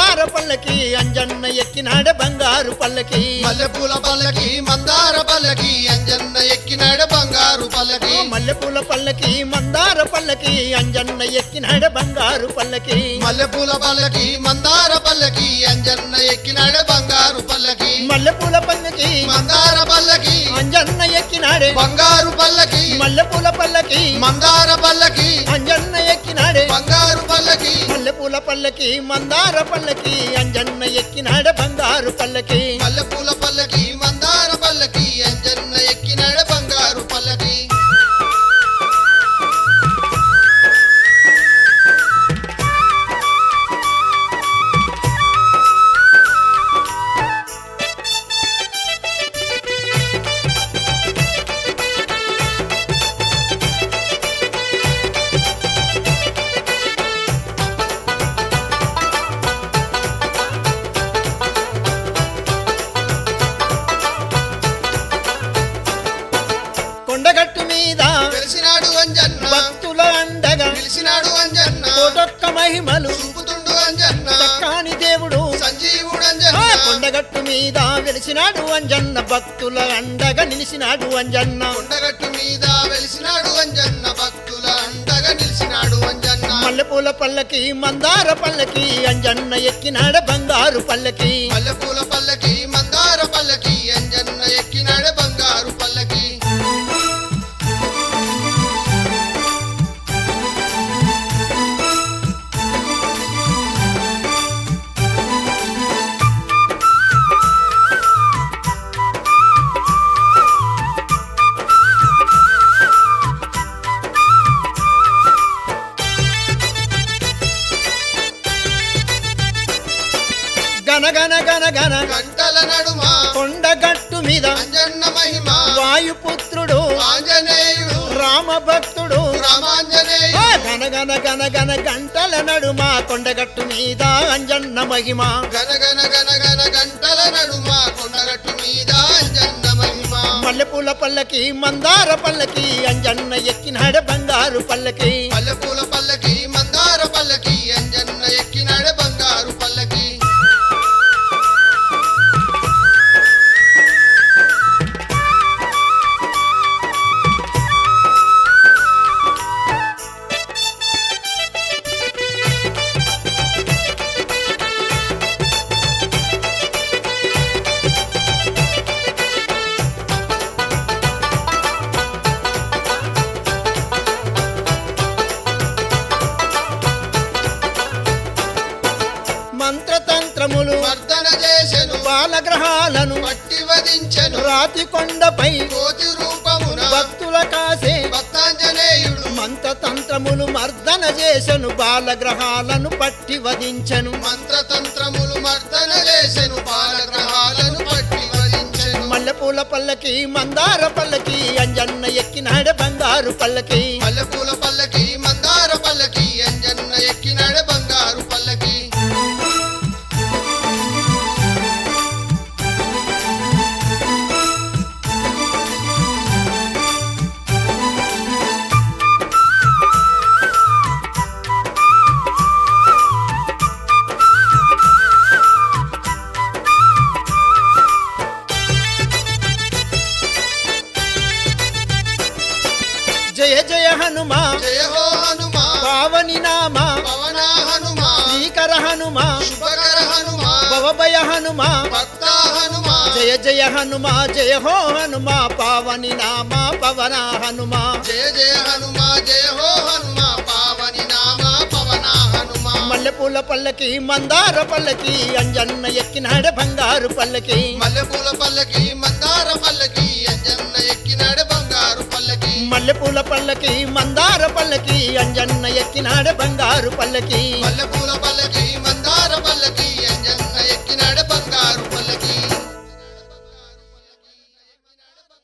మందార పల్లకి అంజన్న ఎక్కినాడ బంగారు పల్లకి మల్లెపూల పల్లకి మందార పల్లకి అంజన్న ఎక్కినాడ బంగారు పల్లకి మల్లెపూల పల్లకి మందార పల్లకి అంజన్న ఎక్కినాడ బంగారు పల్లకి మల్లెపూల పల్లకి మందార పల్లకి అంజన్న ఎక్కినాడ బంగారు పల్లకి మల్లెపూల పల్లకి మందార పల్లకి అంజన్న ఎక్కినాడే బంగారు పల్లకి మల్లెపూల పల్లకి మందార పల్లకి అంజన్న ఎక్కినాడే బంగారు పల్లకి మల్లెపూల పల్లకి మందార పల్లకి అంజన్న ఎక్కినాడ బంగారు పల్లకి మల్లెపూల పల్లకి మందార పల్లకి అంజన్న ఎక్కినాడ బంగారు పల్లకి కొండగట్టు మీద తెలిసినాడు అంజన్న భక్తుల అండగా పిలిచినాడు అంజన్న కోటొక్క మహిమలు చూపుతుండు అంజన్న కాని దేవుడు సంజీవుడు ఆ అంజన్న కొండగట్టు మీద వెలిసినాడు అంజన్న భక్తుల అండగా నిలిచినాడు అంజన్న కొండగట్టు మీద వెలిసినాడు అంజన్న భక్తుల అండగా నిలిచినాడు అంజన్న మల్లెపూల పల్లకి మందార పల్లకి అంజన్న ఎక్కినాడ బంగారు పల్లకి మల్లెపూల పల్లకి మందార పల్లకి అంజన్న ఎక్కినాడు బంగారు పల్లకి గనగన గన గన గంటల నడుమ కొండగట్టు మీద అంజన్న మహిమ వాయుపుత్రుడు ఆంజనేయుడు రామ భక్తుడు రామాంజనేయుడు ఆ గనగన గన గన గంటల నడుమ కొండగట్టు మీద అంజన్న మహిమ గనగన గనగన గంటల నడుమ కొండగట్టు మీద అంజన్న మహిమ మల్లెపూల పల్లకి మందార పల్లకి అంజన్న ఎక్కినాడ బంగారు పల్లకి మల్లెపూల పల్లకి మందార పల్లకి అంజన్న ఎక్కినాడు బంగారు పల్లకి మంత్రతంత్రములు మర్దన చేసెను బాలగ్రహాలను పట్టి వధించెను రాతి కొండపై కోతి రూపమున భక్తుల కాసే భక్తాంజనేయుడు మంత్రతంత్రములు మర్దన చేసెను బాలగ్రహాలను పట్టి వధించెను మంత్రతంత్రములు మర్దన చేసెను బాలగ్రహాలను పట్టి వధించెను మల్లెపూల పల్లకి మందార పల్లకి అంజన్న ఎక్కినాడ బంగారు పల్లకి మల్లెపూల పల్లకి మందార పల్లకి అంజన్న ఎక్కినాడు బంగారు పల్లకి జయ జయ హనుమా జయ హో హనుమా పావని నామ పవన హనుమా శ్రీకర హనుమా శుభకర హనుమా భవభయ హనుమా భక్త హనుమా జయ జయ హనుమా జయ హో హనుమా పావని నామ పవన హనుమా జయ జయ హనుమా జయ హో హనుమా పావని నామ పవన హనుమా మల్లెపూల పల్లకి మందార పల్లకి అంజన్న ఎక్కినాడ బంగారు పల్లకి మల్లెపూల పల్లకి మందార పల్లకి అంజన్న ఎక్కినాడు బంగారు పల్లకి మల్లెపూల పల్లకి మందార పల్లకి అంజన్న ఎక్కినాడ బంగారు పల్లకి